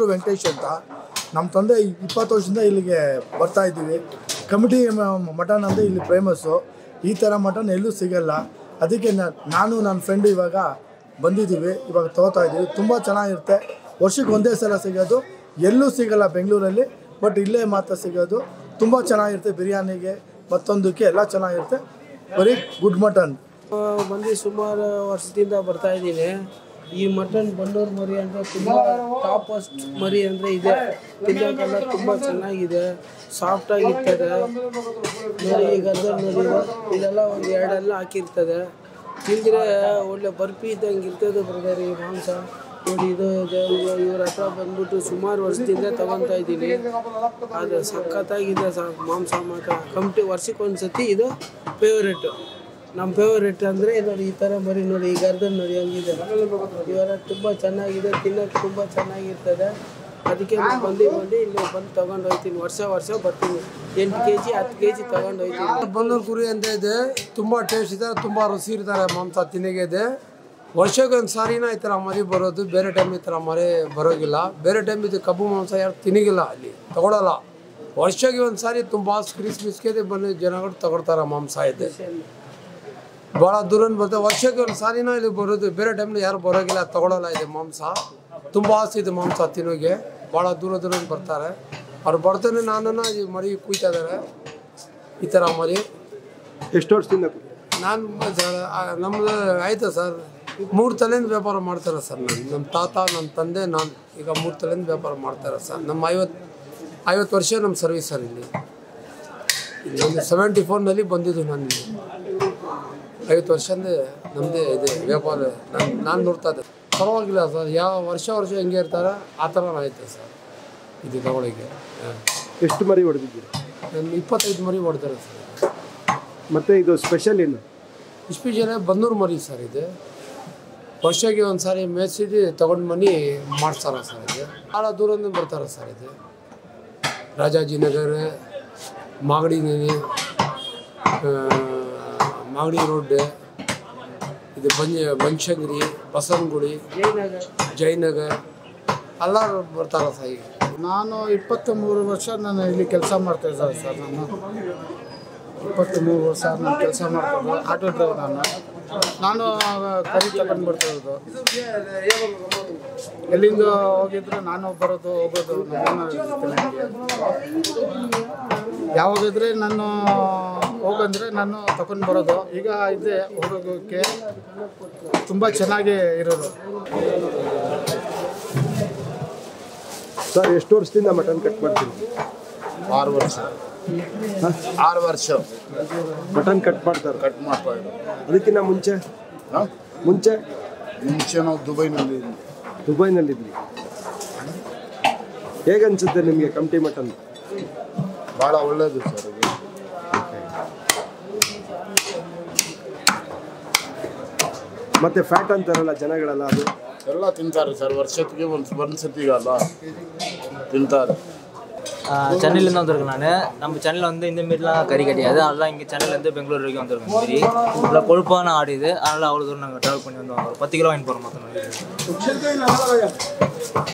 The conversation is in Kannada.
ಹೆಸರು ವೆಂಕಟೇಶ್ ಅಂತ ನಮ್ಮ ತಂದೆ ಇಪ್ಪತ್ತು ವರ್ಷದಿಂದ ಇಲ್ಲಿಗೆ ಬರ್ತಾ ಇದ್ದೀವಿ ಕಮಿಟಿ ಮಟನ್ ಅಂದರೆ ಇಲ್ಲಿ ಫೇಮಸ್ಸು ಈ ಥರ ಮಟನ್ ಎಲ್ಲೂ ಸಿಗಲ್ಲ ಅದಕ್ಕೆ ನಾ- ನಾನು ನನ್ನ ಫ್ರೆಂಡು ಇವಾಗ ಬಂದಿದ್ದೀವಿ ಇವಾಗ ತಗೋತಾ ಇದ್ದೀವಿ ತುಂಬ ಚೆನ್ನಾಗಿರುತ್ತೆ ವರ್ಷಕ್ಕೆ ಒಂದೇ ಸಲ ಸಿಗೋದು ಎಲ್ಲೂ ಸಿಗಲ್ಲ ಬೆಂಗಳೂರಲ್ಲಿ ಬಟ್ ಇಲ್ಲೇ ಮಾತ್ರ ಸಿಗೋದು ತುಂಬ ಚೆನ್ನಾಗಿರುತ್ತೆ ಬಿರಿಯಾನಿಗೆ ಮತ್ತೊಂದಕ್ಕೆ ಎಲ್ಲ ಚೆನ್ನಾಗಿರುತ್ತೆ ಬರೀ ಗುಡ್ ಮಟನ್ ಬಂದು ಸುಮಾರು ವರ್ಷದಿಂದ ಬರ್ತಾ ಇದ್ದೀನಿ ಈ ಮಟನ್ ಬಂಡೂರು ಮರಿ ಅಂದರೆ ತುಂಬ ಟಾಪ್ ಫಸ್ಟ್ ಮರಿ ಅಂದರೆ ಇದೆ ತಿನ್ನೋಕ್ಕೆಲ್ಲ ತುಂಬ ಚೆನ್ನಾಗಿದೆ ಸಾಫ್ಟಾಗಿರ್ತದೆ ನೋಡಿ ಈ ಗದ್ದಲ್ ನೋಡಿ ಇದೆಲ್ಲ ಒಂದು ಎರಡೆಲ್ಲ ಹಾಕಿರ್ತದೆ ತಿಂದರೆ ಒಳ್ಳೆ ಬರ್ಫಿ ಇದ್ದಂಗೆ ಇರ್ತದೆ ಬ್ರದರ್ ಈ ಮಾಂಸ ನೋಡಿ ಇದು ಇದು- ಇವ್ರ ಹತ್ರ ಬಂದ್ಬಿಟ್ಟು ಸುಮಾರು ವರ್ಷದಿಂದ ತಗೊತಾ ಇದ್ದೀನಿ ಅದು ಸಖತ್ತಾಗಿದೆ ಸ ಮಾಂಸ ಮಾತ್ರ ಕಂಪ್ಟಿ ವರ್ಷಕ್ಕೆ ಒಂದು ಸತಿ ಇದು ಫೇವ್ರೇಟು ನಮ್ಮ ಫೇವ್ರೇಟ್ ಅಂದರೆ ನೋಡಿ ಈ ಥರ ಮರಿ ನೋಡಿ ಈ ಗರ್ದನ್ ನೋಡಿ ಹೆಂಗಿದೆ ಇವೆಲ್ಲ ತುಂಬ ಚೆನ್ನಾಗಿದೆ ತಿನ್ನೋಕೆ ತುಂಬ ಚೆನ್ನಾಗಿರ್ತದೆ ಅದಕ್ಕೆ ನಾನು ಬಂದು ಬಂದು ಇಲ್ಲಿ ಬಂದು ತಗೊಂಡು ಹೋಗ್ತೀನಿ ವರ್ಷ ವರ್ಷ ಬರ್ತೀನಿ ಎಂಟು ಕೆ ಜಿ ಹತ್ತು ಕೆ ಜಿ ತಗೊಂಡು ಹೋಗ್ತೀನಿ ಬಂದೂರು ಕುರಿ ಅಂತ ಇದೆ ತುಂಬ ಟೇಸ್ಟ್ ಇದೆ ತುಂಬ ರುಚಿ ಇರ್ತಾರೆ ಮಾಂಸ ತಿನ್ನಗೆ ಇದೆ ವರ್ಷಕ್ಕೆ ಒಂದು ಸಾರಿನ ಈ ಥರ ಮರಿ ಬರೋದು ಬೇರೆ ಟೈಮ್ ಈ ಥರ ಮರಿ ಬರೋಗಿಲ್ಲ ಬೇರೆ ಟೈಮ್ ಇದು ಕಬ್ಬು ಮಾಂಸ ಯಾರು ತಿನ್ನಗಿಲ್ಲ ಅಲ್ಲಿ ತಗೊಳಲ್ಲ ವರ್ಷಕ್ಕೆ ಒಂದು ಸಾರಿ ತುಂಬ ಕ್ರಿಸ್ ಬಿಸ್ಕೆದೆ ಬಂದು ಜನಗಳು ತಗೊಳ್ತಾರೆ ಮಾಂಸ ಇದೆ ಭಾಳ ದೂರ ಬರ್ತದೆ ವರ್ಷಕ್ಕೆ ಒಂದು ಸಾರಿನ ಇಲ್ಲಿ ಬರೋದು ಬೇರೆ ಟೈಮ್ನ ಯಾರು ಬರೋಗಿಲ್ಲ ತಗೊಳಲ್ಲ ಇದೆ ಮಾಂಸ ತುಂಬ ಆಸೆ ಇದೆ ಮಾಂಸ ತಿನ್ನೋಗೆ ಭಾಳ ದೂರ ದೂರ ಬರ್ತಾರೆ ಅವ್ರು ಬರ್ತಾನೆ ನಾನು ಈ ಮರಿ ಕುಯ್ತಾ ಇದ್ದಾರೆ ಈ ಥರ ಮರಿ ಎಷ್ಟು ವರ್ಷದಿಂದ ನಾನು ಸರ್ ನಮ್ಮದು ಆಯ್ತು ಸರ್ ಮೂರು ತಲೆಯಿಂದ ವ್ಯಾಪಾರ ಮಾಡ್ತಾರೆ ಸರ್ ನಾನು ನಮ್ಮ ತಾತ ನಮ್ಮ ತಂದೆ ನಾನು ಈಗ ಮೂರು ತಲೆಯಿಂದ ವ್ಯಾಪಾರ ಮಾಡ್ತಾರೆ ಸರ್ ನಮ್ಮ ಐವತ್ತು ಐವತ್ತು ವರ್ಷ ನಮ್ಮ ಸರ್ವಿಸ್ ಸರ್ ಇಲ್ಲಿ ಇಲ್ಲಿ ಸೆವೆಂಟಿ ಫೋರ್ನಲ್ಲಿ ಬಂದಿದ್ದು ನಾನು ಇಲ್ಲಿ ಐವತ್ತು ವರ್ಷದಿಂದ ನಮ್ಮದೇ ಇದೆ ವ್ಯಾಪಾರ ನಾನು ನಾನು ನೋಡ್ತಾ ಇದ್ದೆ ಪರವಾಗಿಲ್ಲ ಸರ್ ಯಾವ ವರ್ಷ ವರ್ಷ ಹೆಂಗೆ ಇರ್ತಾರೆ ಆ ಥರ ಆಯ್ತು ಸರ್ ಇದು ತಗೊಳ್ಳಿಕ್ಕೆ ಹಾಂ ಎಷ್ಟು ಮರಿ ಹೊಡೆದಿದ್ದೀರಿ ನನ್ನ ಇಪ್ಪತ್ತೈದು ಮರಿ ಹೊಡ್ತಾರೆ ಸರ್ ಮತ್ತೆ ಇದು ಸ್ಪೆಷಲ್ ಏನು ಇಸ್ಪೆಷಲ್ ಬನ್ನೂರು ಮರಿ ಸರ್ ಇದು ವರ್ಷಕ್ಕೆ ಒಂದು ಸಾರಿ ಮೇಯ್ಸಿದ್ದು ತಗೊಂಡು ಮನಿ ಮಾಡ್ತಾರ ಸರ್ ಇದು ಭಾಳ ದೂರದಿಂದ ಬರ್ತಾರೆ ಸರ್ ಇದು ರಾಜಾಜಿನಗರ ಮಾಗಡಿ ನದಿ ಮಾಗಡಿ ರೋಡ್ ಇದು ಬಂಜ ಬನಶಂಕರಿ ಬಸವನಗುಡಿ ಜಯನಗರ್ ಜಯನಗರ್ ಎಲ್ಲರೂ ಬರ್ತಾರೆ ಸರ್ ಈಗ ನಾನು ಇಪ್ಪತ್ತ ಮೂರು ವರ್ಷ ನಾನು ಇಲ್ಲಿ ಕೆಲಸ ಮಾಡ್ತಾ ಇದ್ದಾರೆ ಸರ್ ನಾನು ಇಪ್ಪತ್ತ್ಮೂರು ವರ್ಷ ನಾನು ಕೆಲಸ ಮಾಡ್ತಿದ್ದೆ ಆಟೋ ಡ್ರೈವರ್ ನಾನು ನಾನು ಕರಿ ತಗೊಂಡು ಬರ್ತಾ ಇರೋದು ಎಲ್ಲಿಂದ ಹೋಗಿದ್ರೆ ನಾನು ಬರೋದು ಹೋಗೋದು ನಮ್ಮ ಜೊತೆ ನನಗೆ. ಯಾವಾಗಿದ್ರೆ ನಾನು ಹೋಗಂದ್ರೆ ನಾನು ತಗೊಂಡು ಬರೋದು ಈಗ ಇದೆ ಹೋಗೋಕ್ಕೆ ತುಂಬ ಚೆನ್ನಾಗಿ ಇರೋದು ಸರ್ ಎಷ್ಟು ವರ್ಷದಿಂದ ಮಟನ್ ಕಟ್ ಮಾಡ್ತೀರಿ ಆರು ವರ್ಷ ಆರು ವರ್ಷ ಮಟನ್ ಕಟ್ ಮಾಡ್ತಾರೆ ಕಟ್ ಮಾಡ್ತಾ ಇದ್ರು ಅದಕ್ಕಿಂತ ಮುಂಚೆ ಹಾಂ ಮುಂಚೆ ಮುಂಚೆ ನಾವು ದುಬೈನಲ್ಲಿ ದುಬೈನಲ್ಲಿದ್ವಿ ಹೇಗನ್ಸುತ್ತೆ ನಿಮಗೆ ಕಮ್ಟಿ ಮಟನ್ ಭಾಳ ಒಳ್ಳೆಯದು ಸರ್ ಇದು ಮತ್ತೆ ಫ್ಯಾಟ್ ಅಂತಾರಲ್ಲ ಜನಗಳೆಲ್ಲ ಅದು ಎಲ್ಲ ತಿಂತಾರೆ ಸರ್ ವರ್ಷಕ್ಕೆ ಒಂದು ಒಂದು ಸತಿಗಲ್ಲ ತಿಂತಾರೆ சென்னையிலேருந்து வந்திருக்கேன் நான் நம்ம சென்னையில் வந்து இந்த மாரிலாம் கறி கிடையாது அதெல்லாம் இங்கே சென்னையிலேருந்து பெங்களூர் வரைக்கும் வந்திருக்கோம் சரி நல்லா கொழுப்பான ஆடு இது அதனால் அவ்வளோ தூரம் நாங்கள் ட்ராவல் பண்ணி வந்து வாங்குறோம் பத்து கிலோ வாங்கி போகிறோம் மொத்தம்